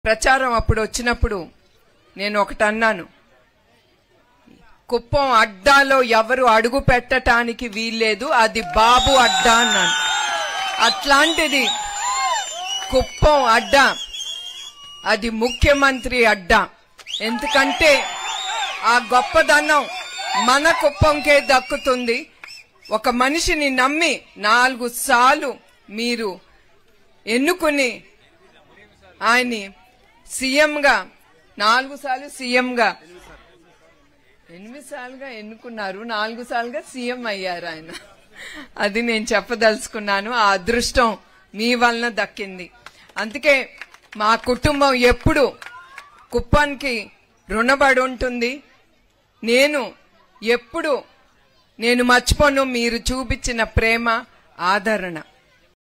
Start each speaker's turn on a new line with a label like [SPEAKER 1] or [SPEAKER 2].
[SPEAKER 1] ప్రచారం అప్పుడు వచ్చినప్పుడు నేను ఒకటి అన్నాను కుప్పం అడ్డాలో ఎవరు అడుగు పెట్టటానికి వీల్లేదు అది బాబు అడ్డా అన్నాను అట్లాంటిది కుప్పం అడ్డా అది ముఖ్యమంత్రి అడ్డా ఎందుకంటే ఆ గొప్పదనం మన కుప్పంకే దక్కుతుంది ఒక మనిషిని నమ్మి నాలుగు సార్లు మీరు ఎన్నుకుని ఆయన్ని సీఎంగా నాలుగు సార్లు సీఎంగా ఎనిమిది సార్లుగా ఎన్నుకున్నారు నాలుగు సార్లుగా సీఎం అయ్యారు ఆయన అది నేను చెప్పదలుచుకున్నాను ఆ అదృష్టం మీ వలన దక్కింది అందుకే మా కుటుంబం ఎప్పుడు కుప్పానికి రుణపడి ఉంటుంది నేను ఎప్పుడు నేను మర్చిపోను మీరు చూపించిన ప్రేమ ఆదరణ